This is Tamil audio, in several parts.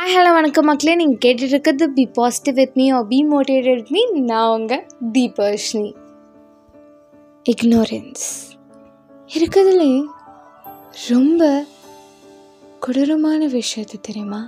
ஹாய் ஹலோ வணக்கம் மக்களே நீங்கள் கேட்டுட்டு இருக்கிறது be positive with me or be motivated with me நான் உங்கள் தீபர்ஷினி இக்னோரன்ஸ் இருக்கிறதுலே ரொம்ப கொடூரமான விஷயத்து தெரியுமா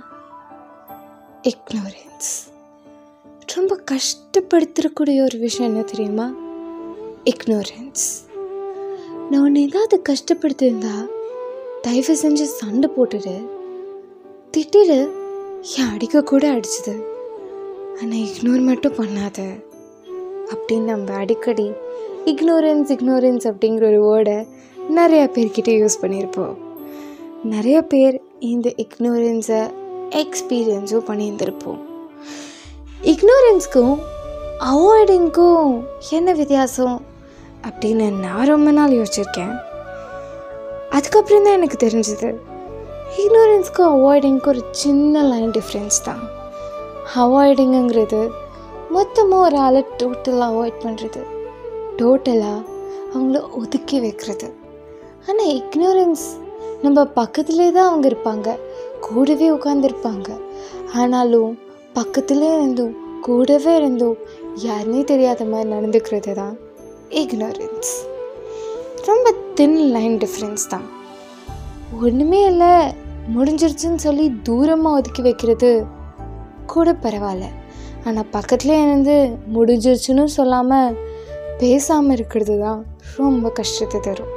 இக்னோரன்ஸ் ரொம்ப கஷ்டப்படுத்தக்கூடிய ஒரு விஷயம் என்ன தெரியுமா இக்னோரன்ஸ் நான் உன்னை ஏதாவது கஷ்டப்படுத்தியிருந்தா தயவு செஞ்சு சண்டை போட்டுடு திட்டிடு என் அடிக்க கூட அடிச்சுது ஆனால் இக்னோர் மட்டும் பண்ணாத அப்படின்னு நம்ம அடிக்கடி இக்னோரன்ஸ் இக்னோரன்ஸ் அப்படிங்கிற ஒரு வேர்டை நிறையா பேர்கிட்ட யூஸ் பண்ணியிருப்போம் நிறைய பேர் இந்த இக்னோரன்ஸை எக்ஸ்பீரியன்ஸும் பண்ணியிருந்திருப்போம் இக்னோரன்ஸ்க்கும் அவாய்டிங்க்கும் என்ன வித்தியாசம் அப்படின்னு நான் ரொம்ப நாள் யோசிச்சிருக்கேன் அதுக்கப்புறம் தான் எனக்கு தெரிஞ்சது இக்னோரன்ஸ்க்கும் அவாய்டிங்க்கும் ஒரு சின்ன லைன் டிஃப்ரென்ஸ் தான் அவாய்டிங்குங்கிறது மொத்தமாக ஒரு ஆளை டோட்டலாக அவாய்ட் பண்ணுறது டோட்டலாக அவங்கள ஒதுக்கி வைக்கிறது ஆனால் இக்னோரன்ஸ் நம்ம பக்கத்துலேயே தான் அவங்க இருப்பாங்க கூடவே உட்காந்துருப்பாங்க ஆனாலும் பக்கத்துலேயே இருந்தும் கூடவே இருந்தும் யாருமே தெரியாத மாதிரி நடந்துக்கிறது தான் இக்னோரன்ஸ் ரொம்ப தின் லைன் டிஃப்ரென்ஸ் தான் ஒன்றுமே இல்லை முடிஞ்சிருச்சுன்னு சொல்லி தூரமாக ஒதுக்கி வைக்கிறது கூட பரவாயில்ல ஆனால் பக்கத்துலேயே இருந்து முடிஞ்சிருச்சுன்னு சொல்லாமல் பேசாமல் இருக்கிறது தான் ரொம்ப கஷ்டத்தை தரும்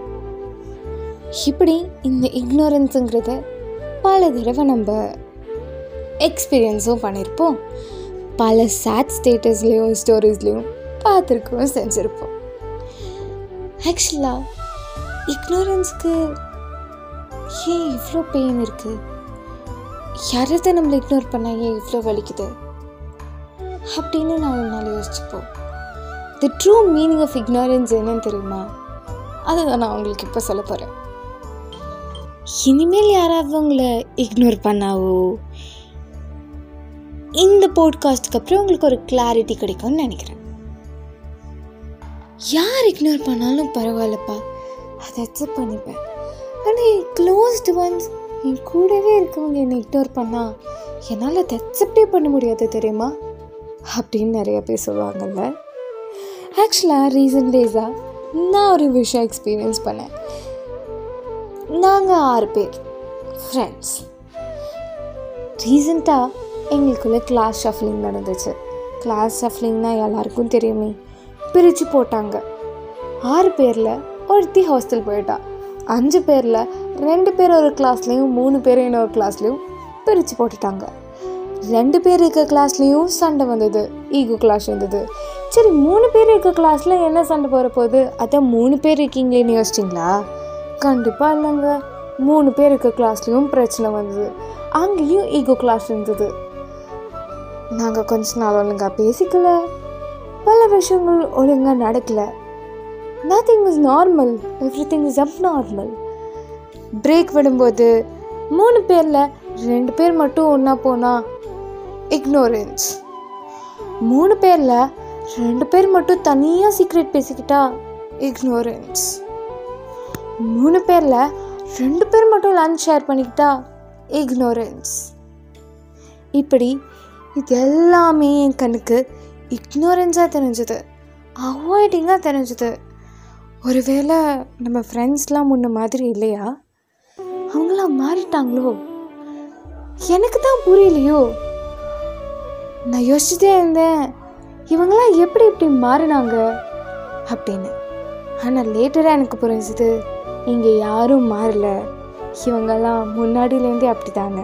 இப்படி இந்த இக்னோரன்ஸுங்கிறத பல தடவை நம்ம எக்ஸ்பீரியன்ஸும் பண்ணியிருப்போம் பல சேட் ஸ்டேட்டஸ்லேயும் ஸ்டோரிஸ்லேயும் பார்த்துருக்கவும் செஞ்சுருப்போம் ஆக்சுவலாக இக்னோரன்ஸ்க்கு ஏன் இவ்வளோ பெயின் இருக்குது யாராவது நம்மளை இக்னோர் பண்ணால் ஏன் இவ்வளோ வலிக்குது அப்படின்னு நான் ஒரு நாள் யோசிச்சுப்போம் the true meaning of ignorance என்னன்னு தெரியுமா அதுதான் நான் உங்களுக்கு இப்போ சொல்ல போகிறேன் இனிமேல் யாராவது உங்களை இக்னோர் பண்ணாவோ இந்த போட்காஸ்ட்டுக்கு அப்புறம் உங்களுக்கு ஒரு கிளாரிட்டி கிடைக்கும்னு நினைக்கிறேன் யார் இக்னோர் பண்ணாலும் பரவாயில்லப்பா அதை அக்செப்ட் பண்ணிப்பேன் ஆனால் என் க்ளோஸ்டு ஒன்ஸ் என் கூடவே இருக்கவங்க என்னை இக்னோர் பண்ணால் என்னால் அதை அக்செப்டே பண்ண முடியாது தெரியுமா அப்படின்னு நிறைய பேர் சொல்லுவாங்கல்ல ஆக்சுவலாக ரீசன்ட் டேஸாக நான் ஒரு விஷயம் எக்ஸ்பீரியன்ஸ் பண்ணேன் நாங்கள் ஆறு பேர் ஃப்ரெண்ட்ஸ் ரீசண்டாக எங்களுக்குள்ள கிளாஸ் ஷஃப்லிங் நடந்துச்சு கிளாஸ் ஷஃப்லிங்னா எல்லாருக்கும் தெரியுமே பிரித்து போட்டாங்க ஆறு பேரில் ஒருத்தி ஹாஸ்டல் போயிட்டா அஞ்சு பேரில் ரெண்டு பேர் ஒரு கிளாஸ்லேயும் மூணு பேர் இன்னொரு கிளாஸ்லேயும் பிரித்து போட்டுட்டாங்க ரெண்டு பேர் இருக்க கிளாஸ்லேயும் சண்டை வந்தது ஈகோ கிளாஸ் வந்தது சரி மூணு பேர் இருக்க கிளாஸில் என்ன சண்டை போகிற போகுது அதான் மூணு பேர் இருக்கீங்களேன்னு யோசிச்சிங்களா கண்டிப்பாக இல்லைங்க மூணு பேர் இருக்க கிளாஸ்லேயும் பிரச்சனை வந்தது அங்கேயும் ஈகோ கிளாஸ் இருந்தது நாங்கள் கொஞ்ச நாள் ஒழுங்காக பேசிக்கல பல விஷயங்கள் ஒழுங்காக நடக்கலை nothing is normal every thing is up normal break விடும்போது மூணு பேரில் ரெண்டு பேர் மட்டும் ஒன்றா போனால் இக்னோரன்ஸ் மூணு பேரில் ரெண்டு பேர் மட்டும் தனியாக சீக்ரெட் பேசிக்கிட்டா இக்னோரன்ஸ் மூணு பேரில் ரெண்டு பேர் மட்டும் லஞ்ச் ஷேர் பண்ணிக்கிட்டா இக்னோரன்ஸ் இப்படி இது எல்லாமே என் கண்ணுக்கு இக்னோரன்ஸாக தெரிஞ்சுது அவாய்டிங்காக தெரிஞ்சுது ஒருவேளை நம்ம ஃப்ரெண்ட்ஸ்லாம் முன்ன மாதிரி இல்லையா அவங்களாம் மாறிட்டாங்களோ எனக்கு தான் புரியலையோ நான் யோசிச்சுட்டே இருந்தேன் இவங்களாம் எப்படி இப்படி மாறினாங்க அப்படின்னு ஆனால் லேட்டராக எனக்கு புரிஞ்சுது இங்கே யாரும் மாறல இவங்கெல்லாம் முன்னாடியிலேருந்தே அப்படி தாங்க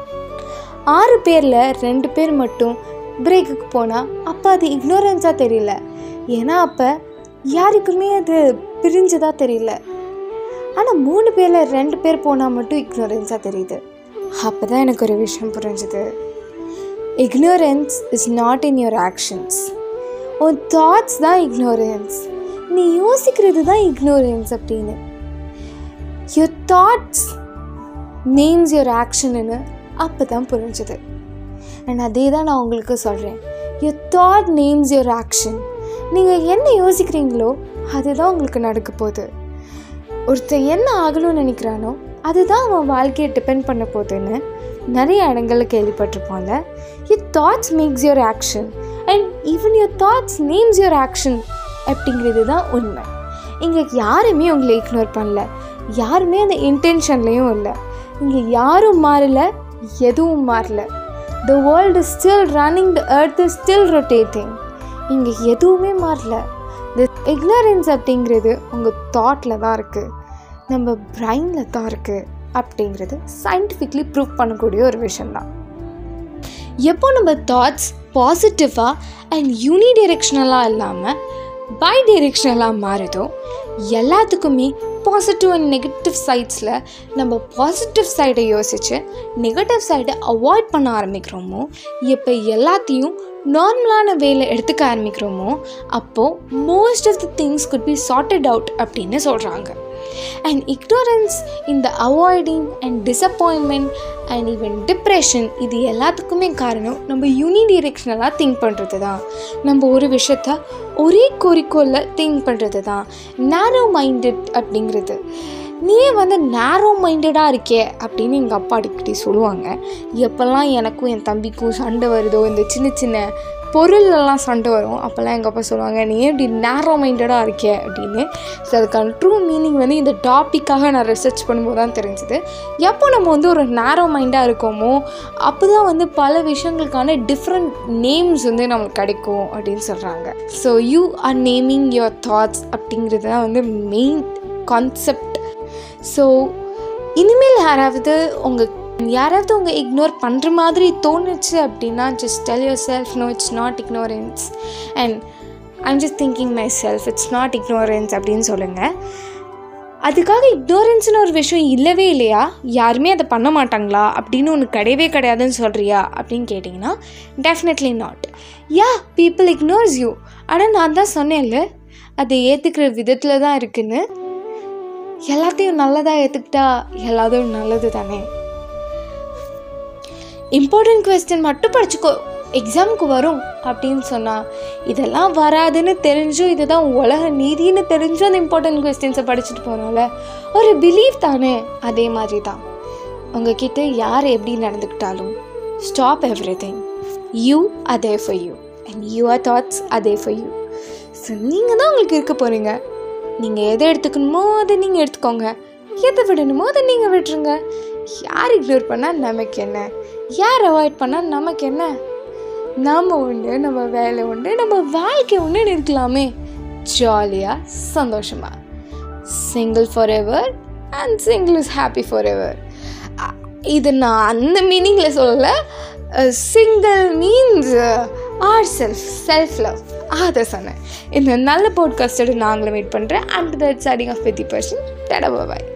ஆறு பேரில் ரெண்டு பேர் மட்டும் பிரேக்குக்கு போனால் அப்போ அது இக்னோரன்ஸாக தெரியல ஏன்னா அப்போ யாருக்குமே அது பிரிஞ்சதாக தெரியல ஆனால் மூணு பேரில் ரெண்டு பேர் போனால் மட்டும் இக்னோரன்ஸாக தெரியுது அப்போ தான் எனக்கு ஒரு விஷயம் புரிஞ்சுது ignorance is not in your actions உன் தாட்ஸ் தான் இக்னோரன்ஸ் நீ யோசிக்கிறது தான் இக்னோரன்ஸ் அப்படின்னு யுவர் தாட்ஸ் நேம்ஸ் யுவர் ஆக்ஷன்னு அப்போ தான் புரிஞ்சுது அண்ட் அதே தான் நான் உங்களுக்கு சொல்கிறேன் your thought names your action நீங்கள் என்ன யோசிக்கிறீங்களோ அதுதான் உங்களுக்கு நடக்க போகுது ஒருத்தன் என்ன ஆகணும்னு நினைக்கிறானோ அதுதான் அவன் வாழ்க்கையை டிபெண்ட் பண்ண போகுதுன்னு நிறைய இடங்களில் கேள்விப்பட்டிருப்போம்ல your thoughts makes your action and even your thoughts names your action அப்படிங்கிறது தான் உண்மை இங்கே யாருமே உங்களை இக்னோர் பண்ணல யாருமே அந்த இன்டென்ஷன்லேயும் இல்லை இங்கே யாரும் மாறல எதுவும் மாறல the world is still running the earth is still rotating இங்கே எதுவுமே மாறல த இக்னரன்ஸ் அப்படிங்கிறது உங்கள் தாட்டில் தான் இருக்குது நம்ம பிரைனில் தான் இருக்குது அப்படிங்கிறது சயின்டிஃபிக்லி ப்ரூவ் பண்ணக்கூடிய ஒரு விஷயந்தான் எப்போ நம்ம தாட்ஸ் பாசிட்டிவாக அண்ட் யூனி டைரெக்ஷனலாக இல்லாமல் பை டைரெக்ஷனலாக மாறுதோ எல்லாத்துக்குமே பாசிட்டிவ் அண்ட் நெகட்டிவ் சைட்ஸில் நம்ம பாசிட்டிவ் சைடை யோசித்து நெகட்டிவ் சைடை அவாய்ட் பண்ண ஆரம்பிக்கிறோமோ எப்போ எல்லாத்தையும் நார்மலான வேலை எடுத்துக்க ஆரம்பிக்கிறோமோ அப்போது most of the things could be sorted out அப்படின்னு சொல்கிறாங்க அண்ட் இக்னோரன்ஸ் இந்த avoiding and disappointment and even depression இது எல்லாத்துக்குமே காரணம் நம்ம யூனி டிரெக்ஷனலாக திங்க் பண்ணுறது தான் நம்ம ஒரு விஷயத்த ஒரே குறிக்கோளில் திங்க் பண்ணுறது தான் நேரோ மைண்டட் அப்படிங்கிறது நீ வந்து நேரோ மைண்டடாக இருக்கே அப்படின்னு எங்கள் அப்பா அடிக்கடி சொல்லுவாங்க எப்போல்லாம் எனக்கும் என் தம்பிக்கும் சண்டை வருதோ இந்த சின்ன சின்ன பொருளெல்லாம் சண்டை வரும் அப்போல்லாம் எங்கள் அப்பா சொல்லுவாங்க நீ ஏன் இப்படி நேரோ மைண்டடாக இருக்கே அப்படின்னு ஸோ அதுக்கான ட்ரூ மீனிங் வந்து இந்த டாப்பிக்காக நான் ரிசர்ச் பண்ணும்போது தான் தெரிஞ்சுது எப்போ நம்ம வந்து ஒரு நேரோ மைண்டாக இருக்கோமோ அப்போ தான் வந்து பல விஷயங்களுக்கான டிஃப்ரெண்ட் நேம்ஸ் வந்து நம்மளுக்கு கிடைக்கும் அப்படின்னு சொல்கிறாங்க so you are naming your thoughts அப்படிங்கிறது தான் வந்து மெயின் கான்செப்ட் ஸோ இனிமேல் யாராவது உங்கள் யாராவது உங்கள் இக்னோர் பண்ணுற மாதிரி தோணுச்சு அப்படின்னா just tell your self no it's not ignorance and I'm just thinking my self it's not ignorance அப்படின்னு சொல்லுங்கள் அதுக்காக இக்னோரன்ஸ்னு ஒரு விஷயம் இல்லவே இல்லையா யாருமே அதை பண்ண மாட்டாங்களா அப்படின்னு ஒன்று கிடையவே கிடையாதுன்னு சொல்கிறியா அப்படின்னு கேட்டிங்கன்னா definitely not yeah people ignores you ஆனால் நான் தான் சொன்னேன்ல அதை ஏற்றுக்கிற விதத்தில் தான் இருக்குன்னு எல்லாத்தையும் நல்லதாக ஏற்றுக்கிட்டா எல்லாத்தையும் நல்லது தானே இம்பார்ட்டன்ட் கொஸ்டின் மட்டும் படிச்சுக்கோ எக்ஸாமுக்கு வரும் அப்படின்னு சொன்னால் இதெல்லாம் வராதுன்னு தெரிஞ்சும் இதுதான் உலக நீதின்னு தெரிஞ்சும் அந்த இம்பார்ட்டன்ட் கொஸ்டின்ஸை படிச்சுட்டு போகிறோம்ல ஒரு பிலீவ் தானே அதே மாதிரி தான் உங்ககிட்ட யார் எப்படி நடந்துக்கிட்டாலும் ஸ்டாப் எவ்ரி திங் யூ அதே for you and your thoughts அதே ஃபார் யூ ஸோ நீங்கள் தான் உங்களுக்கு இருக்க போகிறீங்க நீங்கள் எதை எடுத்துக்கணுமோ அதை நீங்கள் எடுத்துக்கோங்க எதை விடணுமோ அதை நீங்கள் விட்டுருங்க யார் இக்னோர் பண்ணால் நமக்கு என்ன யார் அவாய்ட் பண்ணால் நமக்கு என்ன நம்ம உண்டு நம்ம வேலை உண்டு நம்ம வாழ்க்கை உண்டு இருக்கலாமே ஜாலியாக சந்தோஷமாக single for ever and single is happy for ever இது நான் அந்த மீனிங்கில் சொல்லலை single means or self self love அதை சொன்னேன் இந்த நல்ல போட்காஸ்டோட நாங்களும் வெயிட் பண்ணுறேன் and that siding of with the person டடா பாய்